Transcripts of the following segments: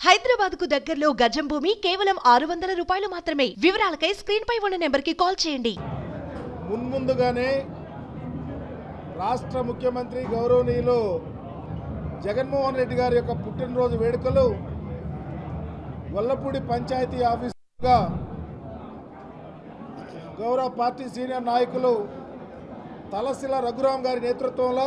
హైదరాబాద్ కు దగ్గరలో గజం భూమి కేవలం ఆరు వందల రూపాయలు మాత్రమే వివరాలకై స్క్రీన్ పై ఉన్న నెంబర్ కి కాల్ చేయండి మున్ముందుగానే రాష్ట్ర ముఖ్యమంత్రి గౌరవనీయులు జగన్మోహన్ రెడ్డి గారి యొక్క పుట్టినరోజు వేడుకలు వల్లపూడి పంచాయతీ ఆఫీసుగా గౌరవ పార్టీ సీనియర్ నాయకులు తలశిల రఘురాం గారి నేతృత్వంలో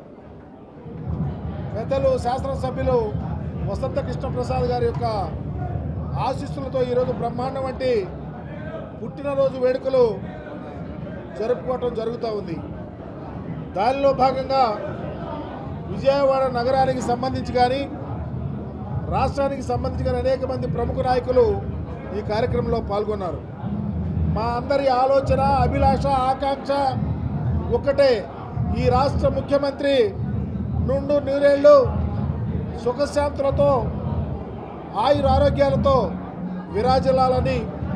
పెద్దలు శాసనసభ్యులు వసంత కృష్ణప్రసాద్ గారి యొక్క ఆశీస్సులతో ఈరోజు బ్రహ్మాండం వంటి పుట్టినరోజు వేడుకలు జరుపుకోవటం జరుగుతూ ఉంది దానిలో భాగంగా విజయవాడ నగరానికి సంబంధించి కానీ రాష్ట్రానికి సంబంధించి కానీ అనేక మంది ప్రముఖ నాయకులు ఈ కార్యక్రమంలో పాల్గొన్నారు మా అందరి ఆలోచన అభిలాష ఆకాంక్ష ఒక్కటే ఈ రాష్ట్ర ముఖ్యమంత్రి నుండు నూరేళ్ళు సుఖశాంతులతో ఆయుర ఆరోగ్యాలతో విరాజిల్లాలని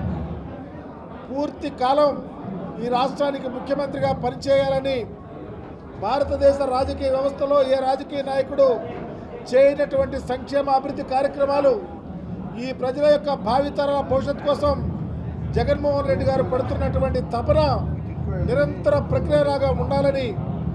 పూర్తి కాలం ఈ రాష్ట్రానికి ముఖ్యమంత్రిగా పనిచేయాలని భారతదేశ రాజకీయ వ్యవస్థలో ఏ రాజకీయ నాయకుడు చేయనటువంటి సంక్షేమ అభివృద్ధి కార్యక్రమాలు ఈ ప్రజల యొక్క భావితరాల భవిష్యత్తు కోసం జగన్మోహన్ రెడ్డి గారు పడుతున్నటువంటి తపన నిరంతర ప్రక్రియలాగా ఉండాలని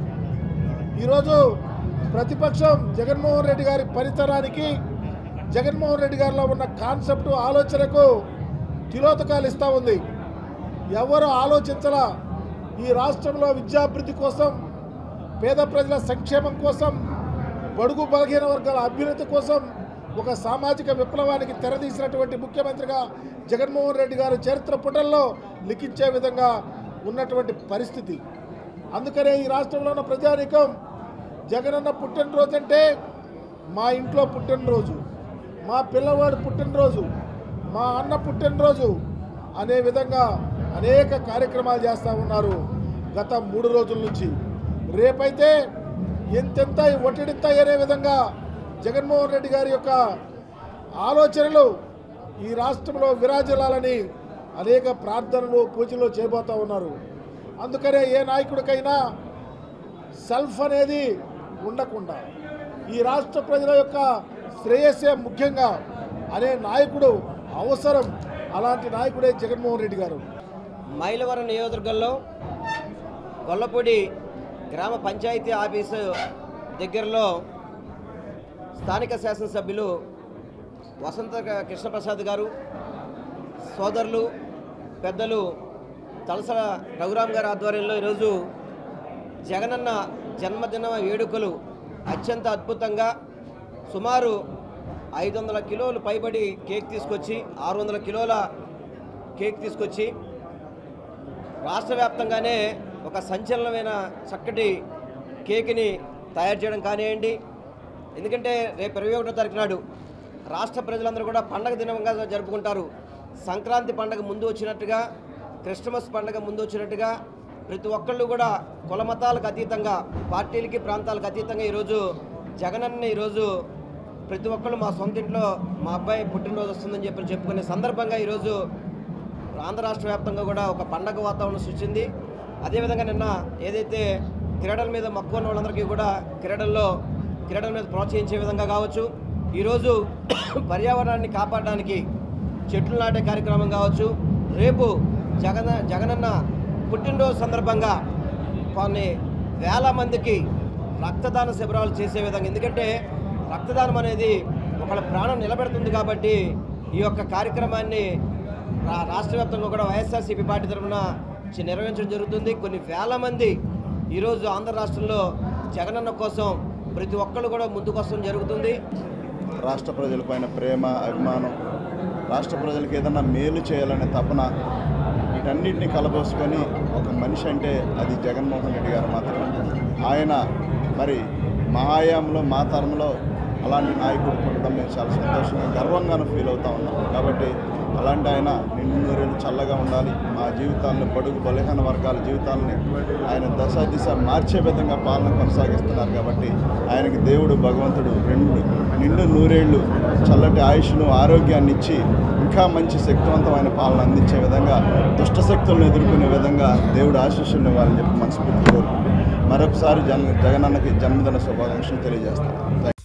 ఈరోజు ప్రతిపక్షం జగన్మోహన్ రెడ్డి గారి పనితనానికి జగన్మోహన్ రెడ్డి గారిలో ఉన్న కాన్సెప్ట్ ఆలోచనకు తిలోతకాలు ఇస్తూ ఉంది ఎవరు ఆలోచించలా ఈ రాష్ట్రంలో విద్యాభివృద్ధి కోసం పేద ప్రజల సంక్షేమం కోసం బడుగు బలహీన వర్గాల అభ్యున్నతి కోసం ఒక సామాజిక విప్లవానికి తెరదీసినటువంటి ముఖ్యమంత్రిగా జగన్మోహన్ రెడ్డి గారు చరిత్ర పుటల్లో లిఖించే విధంగా ఉన్నటువంటి పరిస్థితి అందుకనే ఈ రాష్ట్రంలో ఉన్న ప్రజానీకం జగనన్న పుట్టినరోజు అంటే మా ఇంట్లో పుట్టినరోజు మా పిల్లవాడు పుట్టినరోజు మా అన్న పుట్టినరోజు అనే విధంగా అనేక కార్యక్రమాలు చేస్తూ ఉన్నారు గత మూడు రోజుల నుంచి రేపైతే ఎంతెంత ఒట్టిడిత అనే విధంగా జగన్మోహన్ రెడ్డి గారి యొక్క ఆలోచనలు ఈ రాష్ట్రంలో విరాజిల్లాలని అనేక ప్రార్థనలు పూజలు చేయబోతూ ఉన్నారు అందుకనే ఏ నాయకుడికైనా సెల్ఫ్ అనేది ఉండకుండా ఈ రాష్ట్ర ప్రజల యొక్క శ్రేయస్సే ముఖ్యంగా అనే నాయకుడు అవసరం అలాంటి నాయకుడే జగన్మోహన్ రెడ్డి గారు మైలవరం నియోజకవర్గంలో గొల్లపూడి గ్రామ పంచాయతీ ఆఫీసు దగ్గరలో స్థానిక శాసనసభ్యులు వసంత కృష్ణప్రసాద్ గారు సోదరులు పెద్దలు తలసల రఘురామ్ గారి ఆధ్వర్యంలో ఈరోజు జగనన్న జన్మదిన వేడుకలు అత్యంత అద్భుతంగా సుమారు ఐదు వందల కిలోలు పైబడి కేక్ తీసుకొచ్చి ఆరు వందల కిలోల కేక్ తీసుకొచ్చి రాష్ట్ర వ్యాప్తంగానే ఒక సంచలనమైన చక్కటి కేక్ని తయారు చేయడం కానివ్వండి ఎందుకంటే రేపు ఇరవై ఒకటో తారీఖు నాడు రాష్ట్ర ప్రజలందరూ కూడా పండగ దినంగా జరుపుకుంటారు సంక్రాంతి పండగ ముందు వచ్చినట్టుగా క్రిస్టమస్ పండగ ముందు వచ్చినట్టుగా ప్రతి ఒక్కళ్ళు కూడా కుల మతాలకు అతీతంగా పార్టీలకి ప్రాంతాలకు అతీతంగా ఈరోజు జగనన్న ఈరోజు ప్రతి ఒక్కళ్ళు మా సొంత ఇంట్లో మా అబ్బాయి పుట్టినరోజు వస్తుందని చెప్పి చెప్పుకునే సందర్భంగా ఈరోజు ఆంధ్ర రాష్ట్ర వ్యాప్తంగా కూడా ఒక పండగ వాతావరణం సృష్టింది అదేవిధంగా నిన్న ఏదైతే క్రీడల మీద మక్కువ ఉన్న వాళ్ళందరికీ కూడా క్రీడల్లో క్రీడల మీద ప్రోత్సహించే విధంగా కావచ్చు ఈరోజు పర్యావరణాన్ని కాపాడడానికి చెట్లు నాటే కార్యక్రమం కావచ్చు రేపు జగన జగనన్న పుట్టినరోజు సందర్భంగా కొన్ని వేల మందికి రక్తదాన శిబిరాలు చేసే విధంగా ఎందుకంటే రక్తదానం అనేది ఒకళ్ళ ప్రాణం నిలబెడుతుంది కాబట్టి ఈ యొక్క కార్యక్రమాన్ని రా- రాష్ట్ర వ్యాప్తంగా కూడా వైఎస్ఆర్సీపీ పార్టీ తరఫున చి- నిర్వహించడం జరుగుతుంది కొన్ని వేల మంది ఈరోజు ఆంధ్ర రాష్ట్రంలో జగనన్న కోసం ప్రతి ఒక్కళ్ళు కూడా ముందుకొస్తడం జరుగుతుంది రాష్ట్ర ప్రజలపైన ప్రేమ అభిమానం రాష్ట్ర ప్రజలకు ఏదన్నా మేలు చేయాలనే తపన వీటన్నిటిని కలబోసుకొని ఒక మనిషి అంటే అది జగన్మోహన్ రెడ్డి గారు మాత్రమే ఆయన మరి మా హయాంలో మా తరంలో అలాంటి నాయకుడు పుట్టడం మేము చాలా సంతోషంగా గర్వంగాను ఫీల్ అవుతా ఉన్నాం కాబట్టి అలాంటి ఆయన నిండు నూరేళ్ళు చల్లగా ఉండాలి మా జీవితాలను బడుగు బలహీన వర్గాల జీవితాలని ఆయన దశ దిశ మార్చే విధంగా పాలన కొనసాగిస్తున్నారు కాబట్టి ఆయనకి దేవుడు భగవంతుడు రెండు నిండు నూరేళ్ళు చల్లటి ఆయుష్ను ఆరోగ్యాన్ని ఇచ్చి ఇంకా మంచి శక్తివంతమైన పాలన అందించే విధంగా దుష్ట శక్తులను ఎదుర్కొనే విధంగా దేవుడు ఆశీస్సులను ఇవ్వాలని చెప్పి మనస్ఫూర్తి కోరుకుంటూ మరొకసారి జన జగనన్నకి జన్మదిన శుభాకాంక్షలు తెలియజేస్తాను